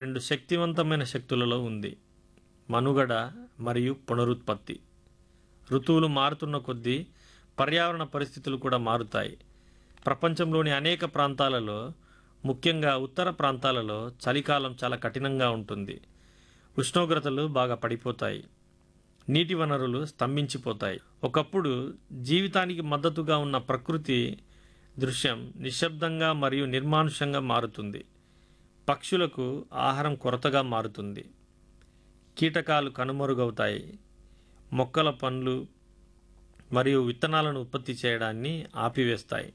రెండు శక్తివంతమైన శక్తులలో ఉంది మనుగడ మరియు పునరుత్పత్తి ఋతువులు మారుతున్న కొద్దీ పర్యావరణ పరిస్థితులు కూడా మారుతాయి ప్రపంచంలోని అనేక ప్రాంతాలలో ముఖ్యంగా ఉత్తర ప్రాంతాలలో చలికాలం చాలా కఠినంగా ఉంటుంది ఉష్ణోగ్రతలు బాగా పడిపోతాయి నీటి వనరులు స్తంభించిపోతాయి ఒకప్పుడు జీవితానికి మద్దతుగా ఉన్న ప్రకృతి దృశ్యం నిశ్శబ్దంగా మరియు నిర్మానుషంగా మారుతుంది పక్షులకు ఆహారం కొరతగా మారుతుంది కీటకాలు కనుమరుగవుతాయి మొక్కల పండ్లు మరియు విత్తనాలను ఉత్పత్తి చేయడాన్ని ఆపివేస్తాయి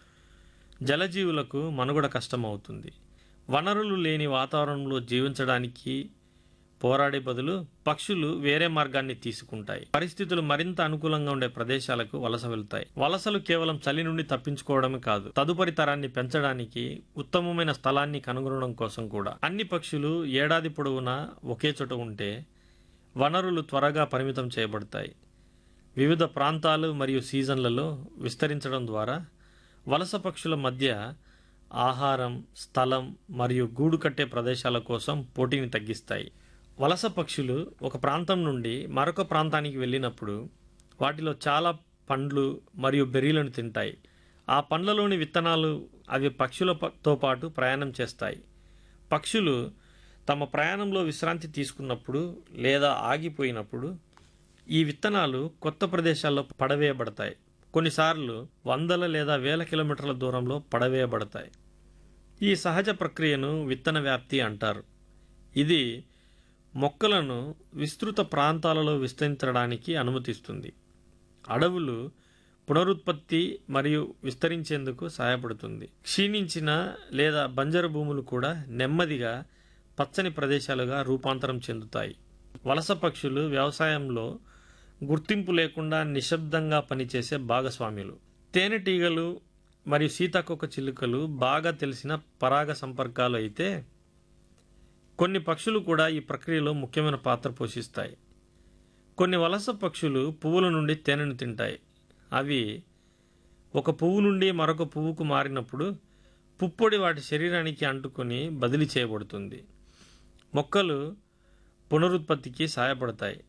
జలజీవులకు మనుగడ కష్టమవుతుంది వనరులు లేని వాతావరణంలో జీవించడానికి పోరాడే బదులు పక్షులు వేరే మార్గాన్ని తీసుకుంటాయి పరిస్థితులు మరింత అనుకూలంగా ఉండే ప్రదేశాలకు వలస వెళ్తాయి వలసలు కేవలం చలి నుండి తప్పించుకోవడమే కాదు తదుపరి తరాన్ని పెంచడానికి ఉత్తమమైన స్థలాన్ని కనుగొనడం కోసం కూడా అన్ని పక్షులు ఏడాది పొడవునా ఒకే చోట ఉంటే వనరులు త్వరగా పరిమితం చేయబడతాయి వివిధ ప్రాంతాలు మరియు సీజన్లలో విస్తరించడం ద్వారా వలస పక్షుల మధ్య ఆహారం స్థలం మరియు గూడు కట్టే ప్రదేశాల కోసం పోటీని తగ్గిస్తాయి వలస పక్షులు ఒక ప్రాంతం నుండి మరొక ప్రాంతానికి వెళ్ళినప్పుడు వాటిలో చాలా పండ్లు మరియు బెర్రీలను తింటాయి ఆ పండ్లలోని విత్తనాలు అవి పక్షులతో పాటు ప్రయాణం చేస్తాయి పక్షులు తమ ప్రయాణంలో విశ్రాంతి తీసుకున్నప్పుడు లేదా ఆగిపోయినప్పుడు ఈ విత్తనాలు కొత్త ప్రదేశాల్లో పడవేయబడతాయి కొన్నిసార్లు వందల లేదా వేల కిలోమీటర్ల దూరంలో పడవేయబడతాయి ఈ సహజ ప్రక్రియను విత్తన వ్యాప్తి అంటారు ఇది మొక్కలను విస్తృత ప్రాంతాలలో విస్తరించడానికి అనుమతిస్తుంది అడవులు పునరుత్పత్తి మరియు విస్తరించేందుకు సహాయపడుతుంది క్షీణించిన లేదా బంజరు భూములు కూడా నెమ్మదిగా పచ్చని ప్రదేశాలుగా రూపాంతరం చెందుతాయి వలస పక్షులు వ్యవసాయంలో గుర్తింపు లేకుండా నిశ్శబ్దంగా పనిచేసే భాగస్వామ్యులు తేనెటీగలు మరియు సీతాకోక చిలుకలు బాగా తెలిసిన పరాగ సంపర్కాలు అయితే కొన్ని పక్షులు కూడా ఈ ప్రక్రియలో ముఖ్యమైన పాత్ర పోషిస్తాయి కొన్ని వలస పక్షులు పువ్వుల నుండి తేనెను తింటాయి అవి ఒక పువ్వు నుండి మరొక పువ్వుకు మారినప్పుడు పుప్పొడి వాటి శరీరానికి అంటుకొని బదిలీ చేయబడుతుంది మొక్కలు పునరుత్పత్తికి సహాయపడతాయి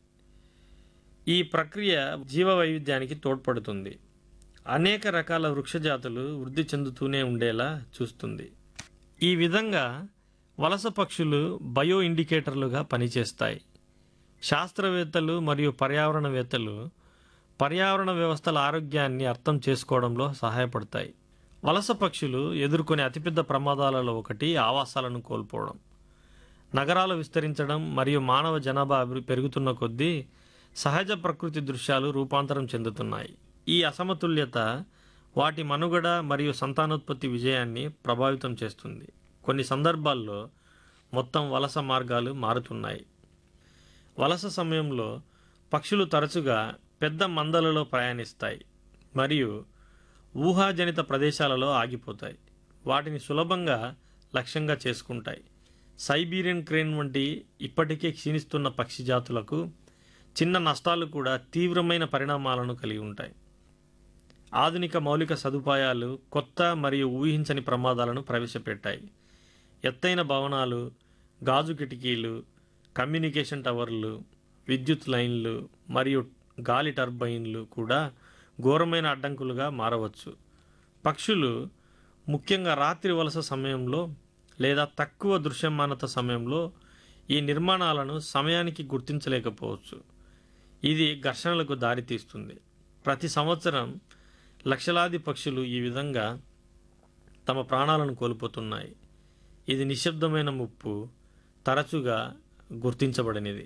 ఈ ప్రక్రియ జీవ వైవిధ్యానికి తోడ్పడుతుంది అనేక రకాల వృక్షజాతులు వృద్ధి చెందుతూనే ఉండేలా చూస్తుంది ఈ విధంగా వలస పక్షులు బయో ఇండికేటర్లుగా పనిచేస్తాయి శాస్త్రవేత్తలు మరియు పర్యావరణవేత్తలు పర్యావరణ వ్యవస్థల ఆరోగ్యాన్ని అర్థం చేసుకోవడంలో సహాయపడతాయి వలస పక్షులు ఎదుర్కొనే అతిపెద్ద ప్రమాదాలలో ఒకటి ఆవాసాలను కోల్పోవడం నగరాలు విస్తరించడం మరియు మానవ జనాభా అభివృద్ధి పెరుగుతున్న కొద్దీ సహజ ప్రకృతి దృశ్యాలు రూపాంతరం చెందుతున్నాయి ఈ అసమతుల్యత వాటి మనుగడ మరియు సంతానోత్పత్తి విజయాన్ని ప్రభావితం చేస్తుంది కొన్ని సందర్భాల్లో మొత్తం వలస మార్గాలు మారుతున్నాయి వలస సమయంలో పక్షులు తరచుగా పెద్ద మందలలో ప్రయాణిస్తాయి మరియు ఊహాజనిత ప్రదేశాలలో ఆగిపోతాయి వాటిని సులభంగా లక్ష్యంగా చేసుకుంటాయి సైబీరియన్ క్రేన్ వంటి ఇప్పటికే క్షీణిస్తున్న పక్షి జాతులకు చిన్న నష్టాలు కూడా తీవ్రమైన పరిణామాలను కలిగి ఉంటాయి ఆధునిక మౌలిక సదుపాయాలు కొత్త మరియు ఊహించని ప్రమాదాలను ప్రవేశపెట్టాయి ఎత్తైన భవనాలు గాజు కిటికీలు కమ్యూనికేషన్ టవర్లు విద్యుత్ లైన్లు మరియు గాలి టర్బైన్లు కూడా ఘోరమైన అడ్డంకులుగా మారవచ్చు పక్షులు ముఖ్యంగా రాత్రి వలస సమయంలో లేదా తక్కువ దృశ్యమానత సమయంలో ఈ నిర్మాణాలను సమయానికి గుర్తించలేకపోవచ్చు ఇది ఘర్షణలకు దారితీస్తుంది ప్రతి సంవత్సరం లక్షలాది పక్షులు ఈ విధంగా తమ ప్రాణాలను కోల్పోతున్నాయి ఇది నిశ్శబ్దమైన ముప్పు తరచుగా గుర్తించబడినది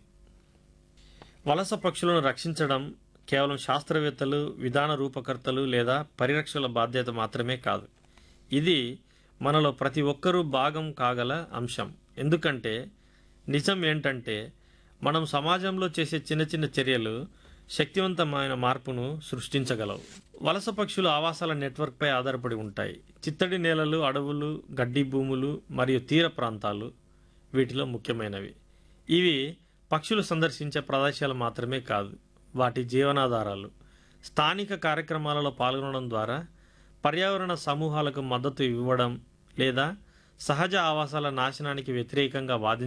వలస పక్షులను రక్షించడం కేవలం శాస్త్రవేత్తలు విధాన రూపకర్తలు లేదా పరిరక్షకుల బాధ్యత మాత్రమే కాదు ఇది మనలో ప్రతి ఒక్కరూ భాగం కాగల అంశం ఎందుకంటే నిజం ఏంటంటే మనం సమాజంలో చేసే చిన్న చిన్న చర్యలు శక్తివంతమైన మార్పును సృష్టించగలవు వలస పక్షులు ఆవాసాల నెట్వర్క్పై ఆధారపడి ఉంటాయి చిత్తడి నేలలు అడవులు గడ్డి భూములు మరియు తీర ప్రాంతాలు వీటిలో ముఖ్యమైనవి ఇవి పక్షులు సందర్శించే ప్రదేశాలు మాత్రమే కాదు వాటి జీవనాధారాలు స్థానిక కార్యక్రమాలలో పాల్గొనడం ద్వారా పర్యావరణ సమూహాలకు మద్దతు ఇవ్వడం లేదా సహజ ఆవాసాల నాశనానికి వ్యతిరేకంగా వాదించడం